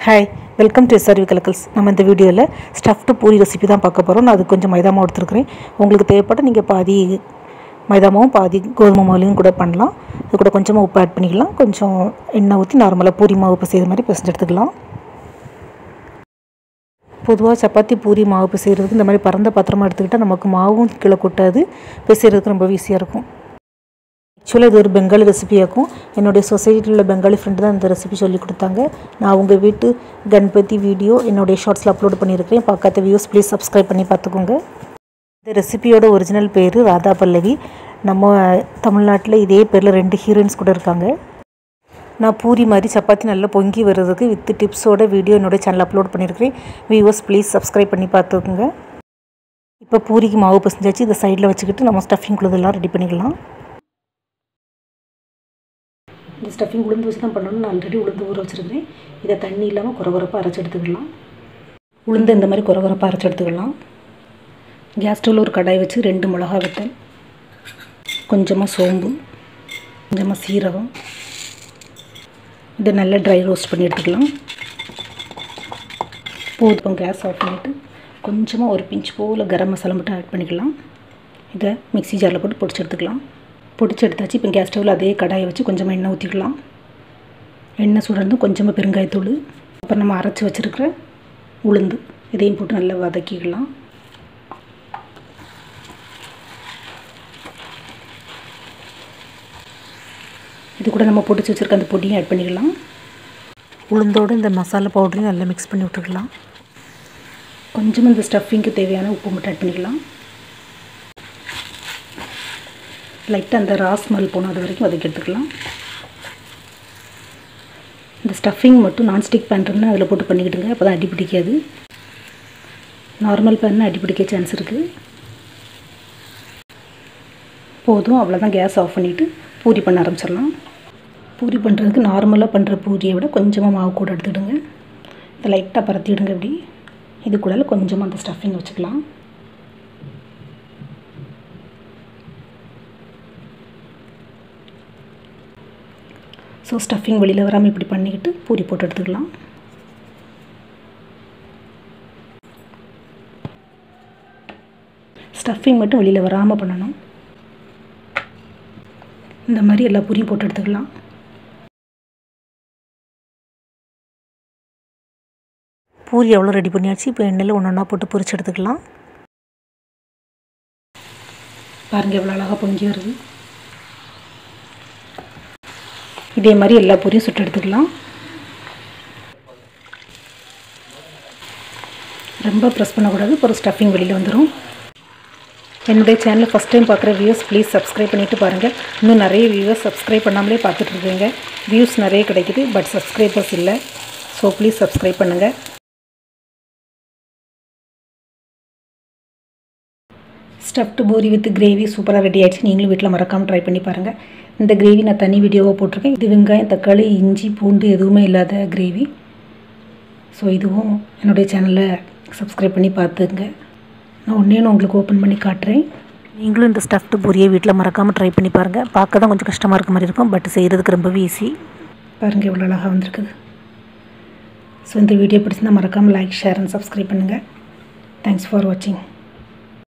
hi welcome to SRV Kalakkals நம்ம இந்த வீடியோவில் ஸ்டஃப்டு பூரி ரெசிபி தான் பார்க்க போகிறோம் நான் அது கொஞ்சம் மைதா மாவு எடுத்துருக்கிறேன் உங்களுக்கு தேவைப்பட்ட நீங்கள் பாதி மைதா மாவும் பாதி கோதுமை மாவுலையும் கூட பண்ணலாம் அது கூட கொஞ்சமாக உப்பு ஆட் பண்ணிக்கலாம் கொஞ்சம் எண்ணெய் ஊற்றி நார்மலாக பூரி மாவு பிசைகிற மாதிரி பிசைஞ்சு எடுத்துக்கலாம் பொதுவாக சப்பாத்தி பூரி மாவு பிசைகிறதுக்கு இந்த மாதிரி பரந்த பாத்திரமாக எடுத்துக்கிட்டால் நமக்கு மாவும் கீழே கொட்டாது பிசைகிறதுக்கு ரொம்ப ஈஸியாக இருக்கும் ஆக்சுவலாக இது ஒரு பெங்காலி ரெசிபியாக்கும் என்னுடைய சொசைட்டியில் உள்ள பெங்காலி ஃப்ரெண்டு தான் இந்த ரெசிபி சொல்லி கொடுத்தாங்க நான் உங்கள் வீட்டு கணபதி வீடியோ என்னுடைய ஷார்ட்ஸில் அப்லோட் பண்ணியிருக்கேன் பார்க்காத வியூஸ் ப்ளீஸ் சப்ஸ்கிரைப் பண்ணி பார்த்துக்கோங்க இந்த ரெசிபியோட ஒரிஜினல் பேர் ராதா பல்லவி நம்ம தமிழ்நாட்டில் இதே பேரில் ரெண்டு ஹீரோயின்ஸ் கூட இருக்காங்க நான் பூரி மாதிரி சப்பாத்தி நல்லா பொங்கி வர்றதுக்கு வித் டிப்ஸோட வீடியோ என்னோட சேனல் அப்லோட் பண்ணியிருக்கிறேன் வியூவர்ஸ் ப்ளீஸ் சப்ஸ்கிரைப் பண்ணி பார்த்துக்கோங்க இப்போ பூரிக்கு மாவு பசஞ்சாச்சு இதை சைடில் வச்சுக்கிட்டு நம்ம ஸ்டஃபிங் குழுதெல்லாம் ரெடி பண்ணிக்கலாம் இந்த ஸ்டஃபிங் உளுந்து வச்சு தான் பண்ணணும் நான் ஆல்ரெடி உளுந்து ஊற வச்சுருக்கிறேன் இதை தண்ணி இல்லாமல் குறகுறப்பாக அரைச்சி எடுத்துக்கலாம் உளுந்து இந்த மாதிரி குறகுறப்பாக அரைச்சி எடுத்துக்கலாம் கேஸ் ஸ்டவ்வில் ஒரு கடாய் வச்சு ரெண்டு மிளகா வெத்தல் கொஞ்சமாக சோம்பு கொஞ்சமாக சீரகம் இதை நல்லா ட்ரை ரோஸ்ட் பண்ணி எடுத்துக்கலாம் போதும் கேஸ் ஆஃப் பண்ணிவிட்டு கொஞ்சமாக ஒரு பிஞ்ச் போல் கரம் மசாலா மட்டும் ஆட் பண்ணிக்கலாம் இதை மிக்ஸி ஜாரில் போட்டு பொடிச்சு எடுத்துக்கலாம் பொடிச்சு எடுத்தாச்சு இப்போ கேஸ் ஸ்டவ்வில் அதே கடாயை வச்சு கொஞ்சமாக எண்ணெய் ஊற்றிக்கலாம் எண்ணெய் சுடர்ந்து கொஞ்சமாக பெருங்காயத்தூள் அப்புறம் நம்ம அரைச்சி வச்சுருக்கிற உளுந்து இதையும் போட்டு நல்லா வதக்கிக்கலாம் இது கூட நம்ம பொடிச்சு வச்சுருக்க அந்த பொடியும் ஆட் பண்ணிக்கலாம் உளுந்தோடு இந்த மசாலா பவுடரையும் நல்லா மிக்ஸ் பண்ணி விட்டுக்கலாம் கொஞ்சமாக இந்த ஸ்டஃபிங்க்கு தேவையான உப்பு மட்டும் ஆட் பண்ணிக்கலாம் லைட்டாக அந்த ரா ஸ்மெல் போகணும் அது வரைக்கும் வதக்கி எடுத்துக்கலாம் இந்த ஸ்டஃபிங் மட்டும் நான்ஸ்டிக் பேன் இருந்தால் அதில் போட்டு பண்ணிக்கிட்டுங்க அப்போ தான் அடி பிடிக்காது நார்மல் பேன்னா அடி பிடிக்க சான்ஸ் இருக்குது போதும் அவ்வளோதான் கேஸ் ஆஃப் பண்ணிவிட்டு பூரி பண்ண ஆரம்பிச்சிடலாம் பூரி பண்ணுறதுக்கு நார்மலாக பண்ணுற பூரியை விட கொஞ்சமாக மாவு கூட எடுத்துக்கிடுங்க இதை லைட்டாக பரத்திடுங்க இப்படி இதுக்குள்ள கொஞ்சமாக அந்த ஸ்டஃபிங் வச்சுக்கலாம் ஸோ ஸ்டஃபிங் வெளியில் வராமல் இப்படி பண்ணிக்கிட்டு பூரி போட்டு எடுத்துக்கலாம் ஸ்டஃபிங் மட்டும் வெளியில் வராமல் பண்ணணும் இந்த மாதிரி எல்லா பூரியும் போட்டு எடுத்துக்கலாம் பூரி எவ்வளோ ரெடி பண்ணியாச்சு இப்போ எண்ணெயில் ஒன்று ஒன்றா போட்டு பொரிச்சு எடுத்துக்கலாம் பாருங்கள் எவ்வளோ அழகாக பொங்கி வருது இதே மாதிரி எல்லா பூரியும் சுட்டு எடுத்துக்கலாம் ரொம்ப ப்ரெஸ் பண்ணக்கூடாது ஒரு ஸ்டஃபிங் வெளியில் வந்துடும் என்னுடைய சேனலை ஃபஸ்ட் டைம் பார்க்குற வியூஸ் ப்ளீஸ் சப்ஸ்கிரைப் பண்ணிவிட்டு பாருங்கள் இன்னும் நிறைய வியூவர்ஸ் சப்ஸ்கிரைப் பண்ணாமலே பார்த்துட்ருக்கீங்க வியூஸ் நிறைய கிடைக்குது பட் சப்ஸ்கிரைபர்ஸ் இல்லை ஸோ ப்ளீஸ் சப்ஸ்கிரைப் பண்ணுங்கள் ஸ்டஃப்டு பூரி வித் கிரேவி சூப்பராக ரெடி ஆகிடுச்சு நீங்களும் வீட்டில் மறக்காமல் ட்ரை பண்ணி பாருங்கள் இந்த கிரேவி நான் தனி வீடியோவாக போட்டிருக்கேன் இது வெங்காயம் தக்காளி இஞ்சி பூண்டு எதுவுமே இல்லாத கிரேவி ஸோ இதுவும் என்னுடைய சேனலை சப்ஸ்கிரைப் பண்ணி பார்த்துங்க நான் ஒன்றே உங்களுக்கு ஓப்பன் பண்ணி காட்டுறேன் நீங்களும் இந்த ஸ்டஃப்டு பூரியை வீட்டில் மறக்காமல் ட்ரை பண்ணி பாருங்கள் பார்க்க தான் கொஞ்சம் கஷ்டமாக இருக்க மாதிரி இருக்கும் பட் செய்கிறதுக்கு ரொம்பவே ஈஸி பாருங்கள் எவ்வளோ அழகாக வந்திருக்குது ஸோ இந்த வீடியோ பிடிச்சிருந்தால் மறக்காமல் லைக் ஷேர் அண்ட் சப்ஸ்கிரைப் பண்ணுங்கள் தேங்க்ஸ் ஃபார் வாட்சிங்